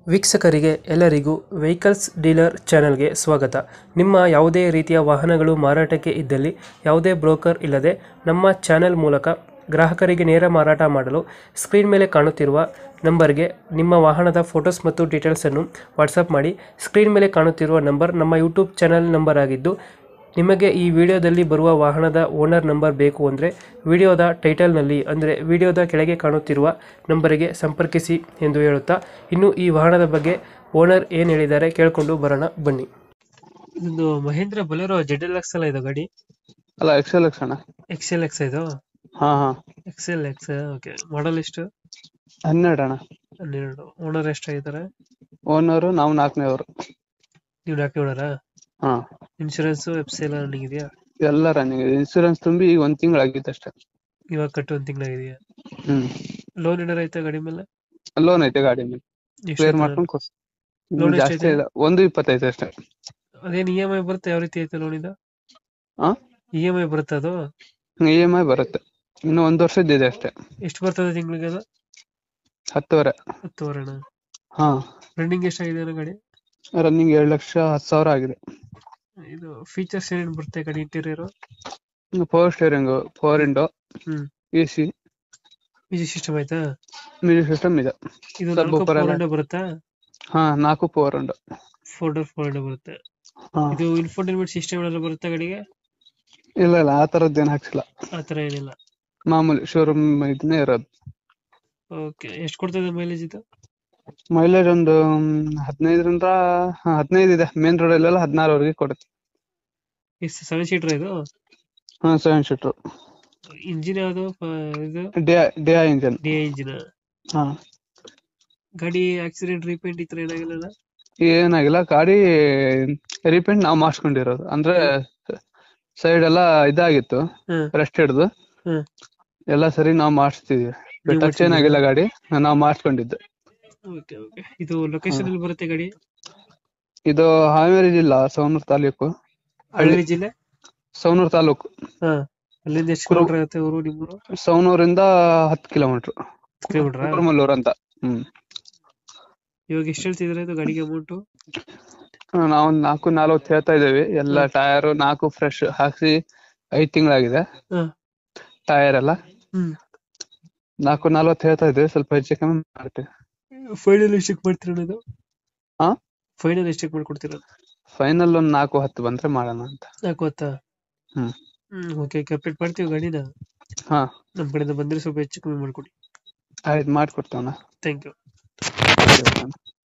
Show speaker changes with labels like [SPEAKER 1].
[SPEAKER 1] ವೀಕ್ಷಕರಿಗೆ ಎಲ್ಲರಿಗೂ vehicles dealer ಚಾನೆಲ್ಗೆ ಸ್ವಾಗತ ನಿಮ್ಮ ಯಾವುದೇ ರೀತಿಯ ವಾಹನಗಳು ಮಾರಾಟಕ್ಕೆ ಇದ್ದಲ್ಲಿ ಯಾವುದೇ ಬ್ರೋಕರ್ ಇಲ್ಲದೆ ನಮ್ಮ ಚಾನೆಲ್ ಮೂಲಕ ಗ್ರಾಹಕರಿಗೆ ನೇರ ಮಾರಾಟ ಮಾಡಲು ಸ್ಕ್ರೀನ್ ಮೇಲೆ ಕಾಣುತ್ತಿರುವ ನಂಬರ್ಗೆ ನಿಮ್ಮ ವಾಹನದ ಫೋಟೋಸ್ ಮತ್ತು ಡೀಟೇಲ್ಸನ್ನು ವಾಟ್ಸಪ್ ಮಾಡಿ ಸ್ಕ್ರೀನ್ ಮೇಲೆ ಕಾಣುತ್ತಿರುವ ನಂಬರ್ ನಮ್ಮ ಯೂಟ್ಯೂಬ್ ಚಾನೆಲ್ ನಂಬರ್ ಆಗಿದ್ದು ನಿಮಗೆ ಈ ವಿಡಿಯೋದಲ್ಲಿ ಬರುವ ವಾಹನದ ಓನರ್ ನಂಬರ್ ಬೇಕು ಅಂದರೆ ವಿಡಿಯೋದ ಟೈಟಲ್ನಲ್ಲಿ ಅಂದರೆ ವಿಡಿಯೋದ ಕೆಳಗೆ ಕಾಣುತ್ತಿರುವ ನಂಬರಿಗೆ ಸಂಪರ್ಕಿಸಿ ಎಂದು ಹೇಳುತ್ತಾ ಇನ್ನು ಈ ವಾಹನದ ಬಗ್ಗೆ ಓನರ್ ಏನು ಹೇಳಿದ್ದಾರೆ ಕೇಳಿಕೊಂಡು ಬರೋಣ ಬನ್ನಿ ಇದೊಂದು Mahindra Bolero Z L X ಅಲ್ಲ ಇದು ಗಾಡಿ
[SPEAKER 2] ಅಲ್ಲ ಎಕ್ಸೆಲ್ ಎಕ್ಸ್ ಅಣ್ಣ
[SPEAKER 1] ಎಕ್ಸ್ ಎಲ್ ಎಕ್ಸ್ ಇದು
[SPEAKER 2] ಹಾ ಹಾ
[SPEAKER 1] X L X okay model ಎಷ್ಟು
[SPEAKER 2] ಹನ್ನೆರಡು ಅಣ್ಣ
[SPEAKER 1] ಹನ್ನೆರಡು ಓನರ್ ಎಷ್ಟಾಗಿದ್ದಾರೆ
[SPEAKER 2] ಓನರು ನಾವು ನಾಲ್ಕನೇವರು
[SPEAKER 1] ನೀವು ನಾಲ್ಕು ಓನರಾ
[SPEAKER 2] ಹಾ
[SPEAKER 1] ಇನ್ಶೂರೆನ್ಸು ಎಫ್ ಸಿ ಎಲ್ಲ ರನ್ನಿಂಗ್ ಇದೆಯಾ
[SPEAKER 2] ಎಲ್ಲ ರನ್ನಿಂಗ್ ಇನ್ಸೂರೆನ್ಸ್ ತುಂಬಿ ಈಗ ಒಂದ್ ತಿಂಗಳಾಗಿತ್ತು ಅಷ್ಟೇ
[SPEAKER 1] ಇವಾಗ ಕಟ್ಟು ಒಂದು ತಿಂಗಳಾಗಿದೆಯಾ
[SPEAKER 2] ಹ್ಮ್
[SPEAKER 1] ಲೋನ್ ಏನಾರ ಐತಾ ಗಾಡಿ ಮೇಲೆ
[SPEAKER 2] ಲೋನ್ ಐತೆ ಗಾಡಿ ಮೇಲೆ
[SPEAKER 1] ಎಷ್ಟು
[SPEAKER 2] ಕ್ಲಿಯರ್
[SPEAKER 1] ಐತೆ
[SPEAKER 2] ಮಾಡ್ಕೊಂಡು ಕೊಡ್
[SPEAKER 1] Loan
[SPEAKER 2] ಇನ್ನು ಜಾಸ್ತಿ
[SPEAKER 1] ಎಷ್ಟೈತೆ?
[SPEAKER 2] ಇಲ್ಲ ಒಂದು ಇಪ್ಪತ್ತೈದು ಅಷ್ಟೇ
[SPEAKER 1] ಅದೇನು ಇ ಎಮ್ ಐ ಬರುತ್ತೆ ಯಾವ ರೀತಿ ಐತೆ ಲೋನ್ ಇದು
[SPEAKER 2] ಹಾ
[SPEAKER 1] ಇ ಎಮ್ ಐ ಬರುತ್ತೆ ಅದು
[SPEAKER 2] ಇ ಎಮ್ ಐ ಬರುತ್ತೆ ಇನ್ನು ಒಂದ್ ವರ್ಷದ್ದು ಇದೆ ಅಷ್ಟೇ
[SPEAKER 1] ಎಷ್ಟು ಬರ್ತದೆ ತಿಂಗಳಿಗೆ ಅದು
[SPEAKER 2] ಹತ್ತುವರೆ
[SPEAKER 1] ಹತ್ತುವರೆನ
[SPEAKER 2] ಹಾ
[SPEAKER 1] ರನ್ನಿಂಗ್ ಎಷ್ಟಾಗಿದೆ ಅನ್ನೋ ಗಾಡಿ
[SPEAKER 2] ರನ್ನಿಂಗ್ ಏಳು ಲಕ್ಷ ಹತ್ತು ಸಾವಿರ ಆಗಿದೆ
[SPEAKER 1] ಇದು ಫೀಚರ್ಸ್ ಏನೇನು ಬರುತ್ತೆ ಗಾಡಿ interior
[SPEAKER 2] power steering power window
[SPEAKER 1] hmm
[SPEAKER 2] A C
[SPEAKER 1] music system ಆಯ್ತಾ
[SPEAKER 2] ಮ್ಯೂಸಿಕ್ ಸಿಸ್ಟಮ್ ಇದೆ
[SPEAKER 1] ಇದು
[SPEAKER 2] Sub
[SPEAKER 1] ನಾಲ್ಕು
[SPEAKER 2] woofer ಎಲ್ಲ.
[SPEAKER 1] ಫೋರ್ ಬರುತ್ತಾ
[SPEAKER 2] ಹಾ ನಾಲ್ಕು power window
[SPEAKER 1] four door four ಬರುತ್ತೆ
[SPEAKER 2] ಹಾ
[SPEAKER 1] ಇದು ಇನ್ಫೋಟೈನ್ಮೆಂಟ್ ಸಿಸ್ಟಮ್ ಎಲ್ಲ ಬರುತ್ತಾ ಗಾಡಿಗೆ
[SPEAKER 2] ಇಲ್ಲ ಇಲ್ಲ ಆ ತರದ್ದು ಏನು ಹಾಕ್ಸಿಲ್ಲ
[SPEAKER 1] ಆ ಥರ ಏನಿಲ್ಲ
[SPEAKER 2] ಮಾಮೂಲಿ ಶೋರೂಮ್ ಇದನ್ನೇ ಇರೋದು
[SPEAKER 1] ಓಕೆ ಎಷ್ಟು ಕೊಡ್ತದೆ ಮೈಲೇಜ್ ಇದು
[SPEAKER 2] ಮೈಲೇಜ್ ಒಂದು ಮ್, ಹದಿನೈದರಿಂದ ಹಾ, ಹದಿನೈದು ಇದೆ ಮೇನ್ ರೋಡ್ ಅಲ್ಲೆಲ್ಲ ಹದಿನಾರವರೆಗೆ ಕೊಡುತ್ತೆ
[SPEAKER 1] ಎಷ್ಟು ಸೆವೆನ್ ಸೀಟರ್ ಇದು
[SPEAKER 2] ಹಾ ಸೆವೆನ್ ಸೀಟರ್
[SPEAKER 1] ಇಂಜಿನ್ ಯಾವುದು ಪ- ಇದು
[SPEAKER 2] ಡಿಯಾ ಡಿಯಾ ಇಂಜನ್
[SPEAKER 1] ಡಿ ಇಂಜಿನ್
[SPEAKER 2] ಹಾ
[SPEAKER 1] ಗಾಡಿ ಆಕ್ಸಿಡೆಂಟ್ ರೀಪೇಂಟ್ ಈ ಥರ ಏನಾಗಿಲ್ಲ
[SPEAKER 2] ಏನಾಗಿಲ್ಲ ಗಾಡಿ ರಿಪೇಂಟ್ ನಾವು ಮಾಡಿಸ್ಕೊಂಡಿರೋದು ಅಂದ್ರೆ ಸೈಡ್ ಎಲ್ಲ ಇದಾಗಿತ್ತು
[SPEAKER 1] ಹ್ಮ್
[SPEAKER 2] ರೆಸ್ಟ್ ಹಿಡ್ದು
[SPEAKER 1] ಹ್ಮ್
[SPEAKER 2] ಎಲ್ಲ ಸರಿ ನಾವು ಮಾಡಿಸ್ತಿದ್ವಿ
[SPEAKER 1] ನೀವು
[SPEAKER 2] ಟಚ್ ಏನಾಗಿಲ್ಲ ಗಾಡಿ ನಾವು ಮಾಡಿಸ್ಕೊಂಡಿದ್ದು
[SPEAKER 1] ಓಕೆ ಓಕೆ ಇದು ಲೊಕೇಶನ್ ಎಲ್ಲಿ ಬರುತ್ತೆ ಗಾಡಿ
[SPEAKER 2] ಇದು ಹಾವೇರಿ ಜಿಲ್ಲಾ ಸವಣೂರು ತಾಲೂಕು
[SPEAKER 1] ಹಾವೇರಿ ಜಿಲ್ಲೆ
[SPEAKER 2] ಸವಣೂರು ತಾಲೂಕು
[SPEAKER 1] ಹಾ ಅಲ್ಲಿಂದ ಎಷ್ಟು
[SPEAKER 2] ಕುರು-
[SPEAKER 1] ಕಿಲೋಮೀಟರ್ ಆಗುತ್ತೆ ಊರು ನಿಮ್ಮೂರು
[SPEAKER 2] ಸವಣೂರಿಂದ ಹತ್ತು ಕಿಲೋಮೀಟರ್
[SPEAKER 1] ಕಿಲೋಮೀಟರ್
[SPEAKER 2] ಕುರುಮಲ್ಲೂರು ಅಂತ ಹ್ಮ್
[SPEAKER 1] ಇವಾಗ ಎಷ್ಟು ಹೇಳ್ತಿದ್ರೆ ಇದು ಗಾಡಿಗೆ ಅಮೌಂಟು
[SPEAKER 2] ನಾವು ನಾಲ್ಕು ನಲ್ವತ್ತು ಹೇಳ್ತಾ ಇದ್ದೇವೆ ಎಲ್ಲ ಟೈರ್ ನಾಲ್ಕು ಫ್ರೆಶ್ ಹಾಕ್ಸಿ ಐದ್ ತಿಂಗಳಾಗಿದೆ
[SPEAKER 1] ಹಾ
[SPEAKER 2] ಟೈರ್ ಎಲ್ಲ
[SPEAKER 1] ಹ್ಮ್
[SPEAKER 2] ನಾಲ್ಕು ನಲ್ವತ್ತು ಹೇಳ್ತಾ ಇದ್ದೇವೆ ಸ್ವಲ್ಪ ಹೆಚ್ಚು ಕಮ್ಮಿ ಮಾಡ್ತೀವಿ
[SPEAKER 1] ಫೈನಲ್ ಎಷ್ಟಕ್ಕೆ ಮಾಡ್ತೀರ ಇದು
[SPEAKER 2] ಹಾ
[SPEAKER 1] ಫೈನಲ್ ಎಷ್ಟಕ್ಕೆ ಮಾಡ್ಕೊಡ್ತೀರ
[SPEAKER 2] ಫೈನಲ್ ಒಂದ್ ನಾಲ್ಕು ಹತ್ತು ಬಂದ್ರೆ ಮಾಡೋಣ ಅಂತ
[SPEAKER 1] ನಾಲ್ಕು ಹೊತ್ತಾ
[SPEAKER 2] ಹ್ಮ್
[SPEAKER 1] ಹ್ಮ್ ಓಕೆ ಕಂಪ್ಲೀಟ್ ಮಾಡ್ತೀವಿ ಗಾಡಿನ
[SPEAKER 2] ಹಾ
[SPEAKER 1] ನಮ್ಮ ಕಡೆಯಿಂದ ಬಂದ್ರೆ ಸ್ವಲ್ಪ ಹೆಚ್ಚು ಕಮ್ಮಿ ಮಾಡ್ಕೊಡಿ
[SPEAKER 2] ಆಯ್ತು ಮಾಡ್ಕೊಡ್ತೇವಣ್ಣ
[SPEAKER 1] ಥ್ಯಾಂಕ್ ಯು